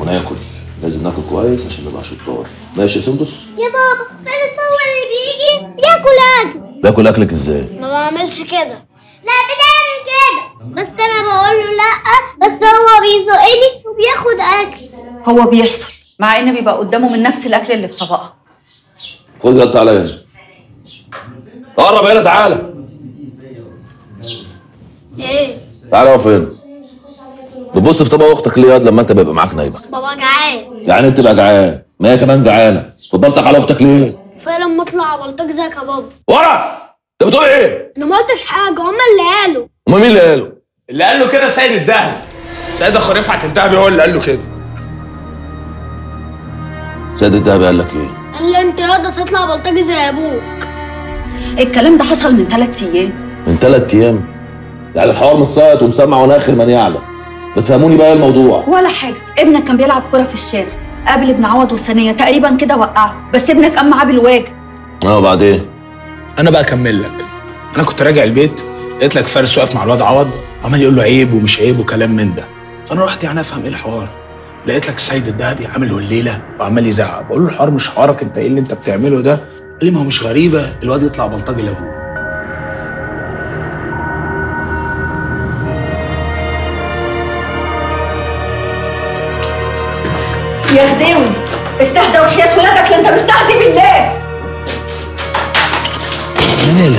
وناكل لازم ناكل كويس عشان نبقى شطار ماشي يا سندس يا بابا فارس هو اللي بيجي بياكل اكل باكل اكلك ازاي ما بعملش كده لا بتعمل كده بس انا بقول له لا بس هو بيزقني وبياخد اكل هو بيحصل مع ان بيبقى قدامه من نفس الاكل اللي في طبقها خد يلا تعالى هنا قرب هنا تعالى ايه تعالى اقف هنا بتبص في طبق اختك ليه ياض لما انت بيبقى معاك نايبه بابا جعان يعني انت تبقى جعان ما هي كمان جعانه فضلتك على اختك ليه فعلا لما اطلع بلطج زيك يا بابا ورا انت بتقول ايه انا ما قلتش حاجه هما اللي قالوا امال مين اللي قاله اللي قال له كده سيد الدهب سيد اخو رفعت الدهبي هو اللي قال له كده سيد الدهبي قال لك ايه قال لي انت ياضا تطلع بلطجي زي ابوك الكلام ده حصل من ثلاث ايام من ثلاث ايام يعني الحوار متصيط ومسمع وانا اخر من يعلم بتفهموني بقى إيه الموضوع ولا حاجه ابنك كان بيلعب كوره في الشارع قابل ابن عوض وثانيه تقريبا كده وقعه بس ابنك قام معاه بالواجب اه وبعدين انا بقى اكمل لك انا كنت راجع البيت لقيت لك فارس واقف مع الواد عوض عمال يقول له عيب ومش عيب وكلام من ده فانا رحت يعني افهم ايه الحوار لقيت لك السيد الدهبي عامل له الليله وعمال يزعق بقول له الحوار مش حوارك انت ايه اللي انت بتعمله ده قال لي ما هو مش غريبه الواد يطلع بلطجي لابوه يا هداوي استهدى وحياة ولادك اللي انت مستهدي بالله منالا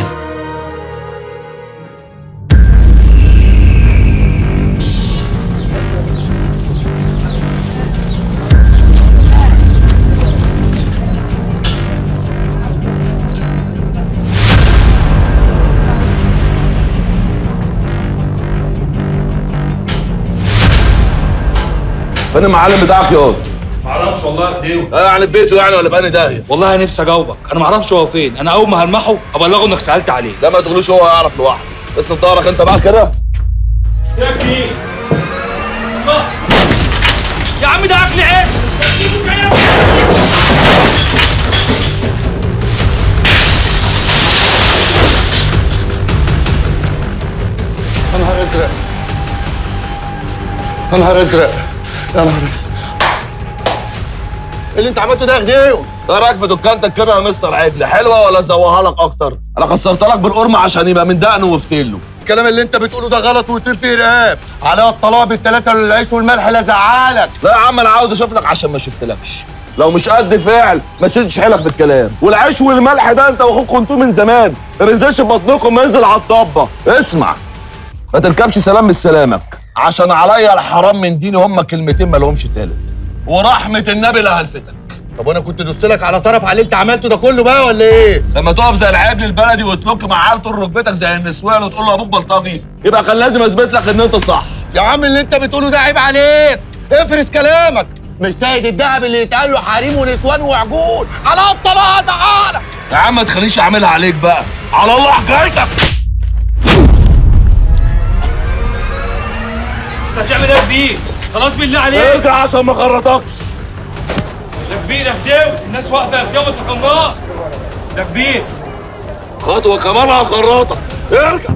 فين المعلم بتاعك ياض معرفش والله يا خديوي اه يعني في بيته يعني ولا في انهي داهيه والله نفسي اجاوبك انا معرفش هو فين انا اول ما هلمحه ابلغه انك سالت عليه لا ما تقولوش هو يعرف لوحده بس ظهرك انت بقى كده يا كبير الله. يا عم ده اكل عيش تسيبه كده. يا نهار ازرق يا نهار ازرق يا نهار ازرق إيه اللي انت عملته ده يا غديو ايه رايك في دكانتك كده يا مستر عدل حلوه ولا ازوقها لك اكتر انا خسرت لك بالقرمه عشان يبقى من دقنه وفتيله الكلام اللي انت بتقوله ده غلط ويطير فيه رقاب على الطلاق بالثلاثه العيش والملح لا زعلك لا يا عم انا عاوز اشوف لك عشان ما شفتلكش لو مش قد فعل ما تشدش حيلك بالكلام والعيش والملح ده انت واخوك كنتوه من زمان ما ننزلش ببطنكم انزل على الطبه اسمع ما تركبش سلام من سلامك عشان عليا الحرام من ديني هم كلمتين ما لهمش تالت ورحمه النبي لا هلفتك طب وانا كنت دوست لك على طرف على اللي انت عملته ده كله بقى ولا ايه لما تقف زي العيب البلدي وتلوك مع عيال طول ركبتك زي النسوان وتقول له ابوك بلطجي يبقى كان لازم اثبت لك ان انت صح يا عم اللي انت بتقوله ده عيب عليك افرس كلامك مش سيد الدهب اللي يتقال له حريم ونسوان وعجول على الطلاق زعلك يا عم ما تخلينيش اعملها عليك بقى على الله حكايتك انت هتعمل ايه يا كبير خلاص بالله عليك ارجع عشان ما خرطكش يا كبير يا خديوي الناس واقفه يا خديوي ما تفهمناش يا كبير خطوه كمان هخرطك ارجع